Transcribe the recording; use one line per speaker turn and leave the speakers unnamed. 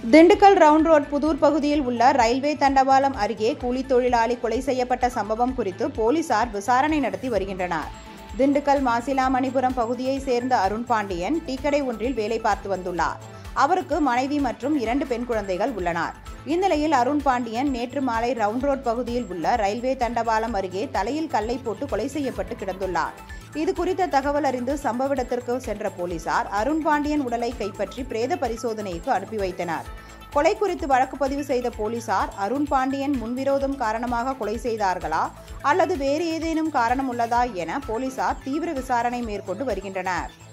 Dindigul round road Pudur பகுதியில் உள்ள railway தண்டவாளம் அருகே கூலி தொழிலாளி கொலை செய்யப்பட்ட சம்பவம் குறித்து போலீசார் விசாரணை நடத்தி வருகின்றனர் திண்டுக்கல் மாசிலாமணிபுரம் பகுதியைச் சேர்ந்த அருண் பாண்டியன் டீக்கடை ஒன்றில் வேலை பார்த்து வந்துள்ளார் அவருக்கு மனைவி மற்றும் இரண்டு பெண் குழந்தைகள் உள்ளனர் இந்நிலையில் அருண் பாண்டியன் நேற்று மாலை ரவுண்ட் ரோட் பகுதியில் உள்ள ரயில்வே தண்டவாளம் அருகே தலையில் கல்லை போட்டு கொலை செய்யப்பட்டு கிடந்துள்ளார் இது குறித்த தகவல் அறிந்து சம்பவ இடத்திற்கு சென்ற போலீசார் அருண் பாண்டியன் உடலை கைப்பற்றி பிரேத பரிசோதனைக்கு அனுப்பி வைத்தனர் கொலை குறித்து வழக்கு பதிவு செய்த போலீசார் அருண் பாண்டியன் முன்விரோதம் காரணமாக கொலை செய்தார்களா அல்லது வேறு ஏதேனும் காரணம் உள்ளதா என போலீசார் தீவிர விசாரணை மேற்கொண்டு வருகின்றனர்